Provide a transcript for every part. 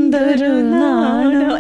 എന്തൊരു നാണോ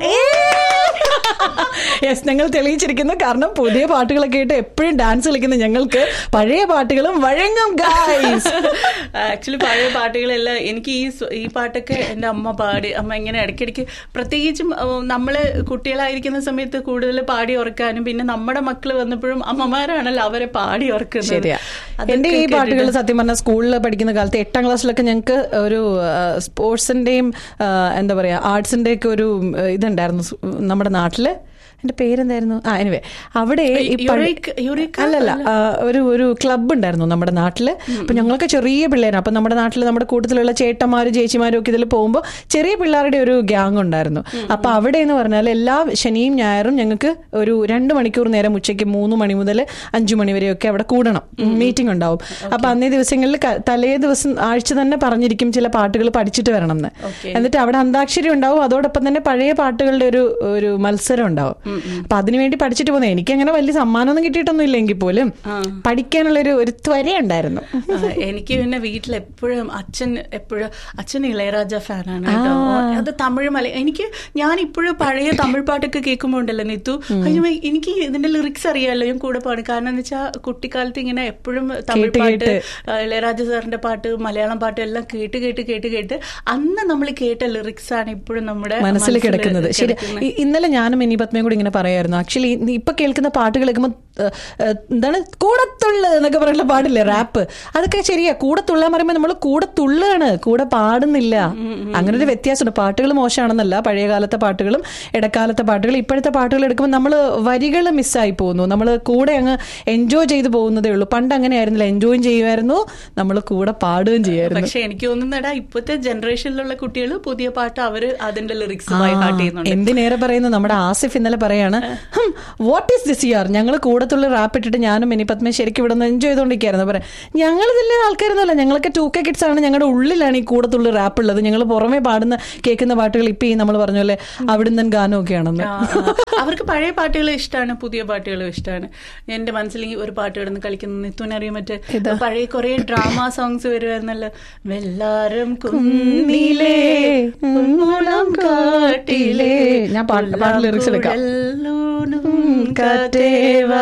യെസ് ഞങ്ങൾ തെളിയിച്ചിരിക്കുന്നു കാരണം പുതിയ പാട്ടുകളൊക്കെ ആയിട്ട് എപ്പോഴും ഡാൻസ് കളിക്കുന്ന ഞങ്ങൾക്ക് പഴയ പാട്ടുകളും വഴങ്ങും ഗായ്സ് ആക്ച്വലി പഴയ പാട്ടുകളെല്ലാം എനിക്ക് ഈ സ്വ- ഈ പാട്ടൊക്കെ എൻ്റെ അമ്മ പാടി അമ്മ ഇങ്ങനെ ഇടയ്ക്കിടയ്ക്ക് പ്രത്യേകിച്ചും ഏഹ്, നമ്മള് കുട്ടികളായിരിക്കുന്ന സമയത്ത് കൂടുതൽ പാടി ഓർക്കാനും പിന്നെ നമ്മുടെ മക്കൾ വന്നപ്പോഴും അമ്മമാരാണല്ലോ അവരെ പാടി ഓർക്കുന്നത് ശരിയാ അതൊക്കെ എന്റെ ഈ കേട്ടിട്ട് പാട്ടുകൾ സത്യം പറഞ്ഞാൽ സ്കൂളിൽ പഠിക്കുന്ന കാലത്ത് എട്ടാം ക്ലാസ്സിലൊക്കെ ഞങ്ങൾക്ക് ഒരു സ്പോർട്സിന്റെയും എന്താ പറയാ ആർട്സിന്റെ ഒക്കെ ഒരു ആ, ഇതുണ്ടായിരുന്നു സ്- നമ്മുടെ നാട്ടില് എന്റെ പേരെന്തായിരുന്നു ആ എനിവേ അവിടെ ഈ പഴ- യുറേക്ക- യുറേക്ക? അല്ലല്ല ആ, ഒരു ഒരു ക്ലബ്ബ് ഉണ്ടായിരുന്നു നമ്മുടെ നാട്ടില് അപ്പൊ ഞങ്ങളൊക്കെ ചെറിയ പിള്ളേരാണ് അപ്പൊ നമ്മുടെ നാട്ടിൽ നമ്മുടെ കൂട്ടത്തിലുള്ള ചേട്ടന്മാരും ചേച്ചിമാരും ഒക്കെ ഇതിൽ പോകുമ്പോൾ ചെറിയ പിള്ളേരുടെ ഒരു ഗ്യാങ് ഉണ്ടായിരുന്നു അപ്പൊ അവിടെ എന്ന് പറഞ്ഞാൽ എല്ലാ ശനിയും ഞായറും ഞങ്ങൾക്ക് ഒരു രണ്ട് മണിക്കൂർ നേരം ഉച്ചയ്ക്ക് മൂന്ന് മണി മുതൽ അഞ്ചു മണി വരെയൊക്കെ അവിടെ കൂടണം മീറ്റിംഗ് ഉണ്ടാവും അപ്പൊ അന്നേ ദിവസങ്ങളിൽ ക- തലേ ദിവസം ആഴ്ച തന്നെ പറഞ്ഞിരിക്കും ചില പാട്ടുകൾ പഠിച്ചിട്ട് വരണം എന്ന് എന്നിട്ട് അവിടെ അന്താക്ഷരി ഉണ്ടാവും അതോടൊപ്പം തന്നെ പഴയ പാട്ടുകളുടെ ഒരു ഒരു മത്സരം ഉണ്ടാവും അപ്പൊ അതിനുവേണ്ടി പഠിച്ചിട്ട് പോകുന്നത് എനിക്ക് അങ്ങനെ വലിയ സമ്മാനമൊന്നും കിട്ടിയിട്ടൊന്നും ഇല്ലെങ്കിൽ പോലും പഠിക്കാനുള്ള ഒരു ഒരു ത്വര ഉണ്ടായിരുന്നു ആ, എനിക്ക് പിന്നെ വീട്ടിൽ എപ്പോഴും അച്ഛൻ എപ്പോഴും അച്ഛൻ ഇളയരാജ ഫാനാണ് കേട്ടോ അത് തമിഴ് മല എനിക്ക് ഞാൻ ഇപ്പോഴും പഴയ തമിഴ് പാട്ടൊക്കെ കേൾക്കുമ്പോൾ ഉണ്ടല്ലോ നിത്തു അയ്യോ എനിക്ക് ഇതിന്റെ ലിറിക്സ് അറിയാമല്ലോ ഞാൻ കൂടെ പാടും കാരണം എന്ന് വെച്ചാൽ കുട്ടിക്കാലത്ത് ഇങ്ങനെ എപ്പോഴും തമിഴ് കേട്ട് പാട്ട് കേട്ട്. ആ, ഇളയരാജ സാറിന്റെ പാട്ട് മലയാളം പാട്ട് എല്ലാം കേട്ട് കേട്ട് കേട്ട് കേട്ട് അന്ന് നമ്മൾ കേട്ട ലിറിക്സ് ആണ് ഇപ്പോഴും നമ്മുടെ മനസ്സിൽ കിടക്കുന്നത് ശരി ഇ- ഇന്നലെ ഞാനും ഇനി പത്മയും കൂടി ഇങ്ങനെ പറയായിരുന്നു ആക്ച്വലി ഇപ്പൊ കേൾക്കുന്ന പാട്ട് കേൾക്കുമ്പോൾ ഏഹ്, ഏഹ്, എന്താണ് കൂടത്തുള്ള എന്നൊക്കെ പറയുന്ന പാടില്ലേ റാപ്പ് അതൊക്കെ ശരിയാ കൂടത്തുള്ളാൻ പറയുമ്പോൾ നമ്മൾ കൂടെ തുള്ളാണ് കൂടെ പാടുന്നില്ല അങ്ങനെ ഒരു വ്യത്യാസമുണ്ട് പാട്ടുകൾ മോശമാണെന്നല്ല പഴയ കാലത്തെ പാട്ടുകളും ഇടക്കാലത്തെ പാട്ടുകൾ ഇപ്പോഴത്തെ പാട്ടുകൾ എടുക്കുമ്പോൾ നമ്മൾ വരികൾ മിസ്സായി പോകുന്നു നമ്മൾ കൂടെ അങ്ങ് എൻജോയ് ചെയ്ത് പോകുന്നതേ ഉള്ളൂ പണ്ട് അങ്ങനെ ആയിരുന്നില്ല എൻജോയും ചെയ്യുമായിരുന്നു നമ്മൾ കൂടെ പാടുകയും ചെയ്യുമായിരുന്നു പക്ഷെ എനിക്ക് തോന്നുന്നടാ ഇപ്പോഴത്തെ ജനറേഷനിലുള്ള കുട്ടികൾ പുതിയ പാട്ട് അവര് അതിന്റെ ലിറിക്സ് ബൈ ഹാർട്ട് ചെയ്യുന്നുണ്ട് എന്തിനേറെ പറയുന്നു നമ്മുടെ ആസിഫ് ഇന്നലെ പറയാണ് വാട്ട് ഈസ് ദിസ് ഇയർ ഞങ്ങൾ കൂടത്തുള്ള റാപ്പ് ഇട്ടിട്ട് ഞാനും മിനി പത്മ ശരിക്കും ഇവിടെ നിന്ന് എൻജോയ് ചെയ്തോണ്ടിരിക്കായിരുന്നു പറയാം ഞങ്ങൾ ഇതിലെ ആൾക്കാരൊന്നുമല്ല ഞങ്ങളൊക്കെ ടൂ കെ കിഡ്സ് ആണ് ഞങ്ങളുടെ ഉള്ളിലാണ് ഈ കൂടത്തുള്ള റാപ്പ് ഉള്ളത് ഞങ്ങൾ പുറമേ പാടുന്ന കേൾക്കുന്ന പാട്ടുകൾ ഇപ്പൊ ഈ നമ്മൾ പറഞ്ഞ പോലെ അവിടുന്ന് ഗാനമൊക്കെയാണെന്ന് ആ, ആ. അവർക്ക് പഴയ പാട്ടുകൾ ഇഷ്ടമാണ് പുതിയ പാട്ടുകളും ഇഷ്ടമാണ് എന്റെ മനസ്സിൽ ഈ ഒരു പാട്ട് കിടന്ന് കളിക്കുന്ന നിത്തുവിനറിയാൻ മറ്റേ പഴയ കുറെ ഡ്രാമ സോങ്സ് വരുമായിരുന്നല്ലോ വെല്ലാരം കുന്നിലേ കുന്മുളം കാട്ടിലേ ഞാൻ പാട്ട് പാട്ട് lyrics എടുക്കാം. പുല്ലാങ്കുഴലൂനും കാറ്റേവാ.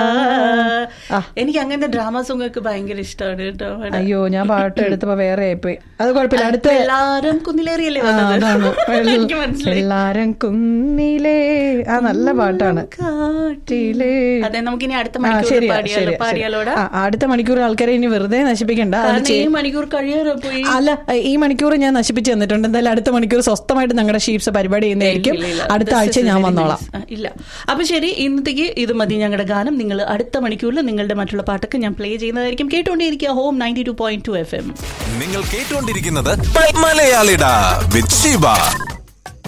ആ. എനിക്ക് അങ്ങനത്തെ ഡ്രാമ സോങ് ഒക്കെ ഭയങ്കര ഇഷ്ടമാണ് കേട്ടോ അവിടെ. അയ്യോ ഞാൻ പാട്ട് എടുത്തപ്പോ വേറെ ആയിപ്പോയി അത് കുഴപ്പമില്ല അടുത്ത വെള്ളാരം കുന്നിലേറിയല്ലേ ആ, വന്നത് അതാണ്. എനിക്ക് മനസ്സിലായി എല്ലാരും കുന്നിലേ ആ നല്ല പാട്ടാണ് കാട്ടിലേ അതെ നമുക്കിനി അടുത്ത ആ, മണിക്കൂർ ശരിയാ, പാടിയാലോ ശരിയാ, ശരിയാ. പാടിയാലോടാ ആ, അടുത്ത മണിക്കൂർ ആൾക്കാരെ ഇനി വെറുതെ നശിപ്പിക്കണ്ട അത് കാരണം ചെയ്- ഈ മണിക്കൂർ കഴിയാറോ പോയി അല്ല ഈ മണിക്കൂർ ഞാൻ നശിപ്പിച്ചു തന്നിട്ടുണ്ട് എന്തായാലും അടുത്ത മണിക്കൂർ സ്വസ്ഥമായിട്ട് ഞങ്ങളുടെ ഷീപ്സ് പരിപാടി ചെയ്യുന്നതായിരിക്കും ഇല്ല, ഇല്ല. അടുത്ത This ആഴ്ച is ഞാൻ very വന്നോളാം nice. ആ, ഇല്ല അപ്പൊ ശരി ഇന്നത്തേക്ക് ഇത് മതി ഞങ്ങളുടെ ഗാനം നിങ്ങൾ അടുത്ത മണിക്കൂറിൽ നിങ്ങളുടെ മറ്റുള്ള പാട്ടൊക്കെ ഞാൻ പ്ലേ ചെയ്യുന്നതായിരിക്കും കേട്ടോണ്ടിരിക്കുക home ninety two point two F M നിങ്ങൾ കേട്ടുകൊണ്ടിരിക്കുന്നത് മലയാളിട വിത്ത് ഷീബ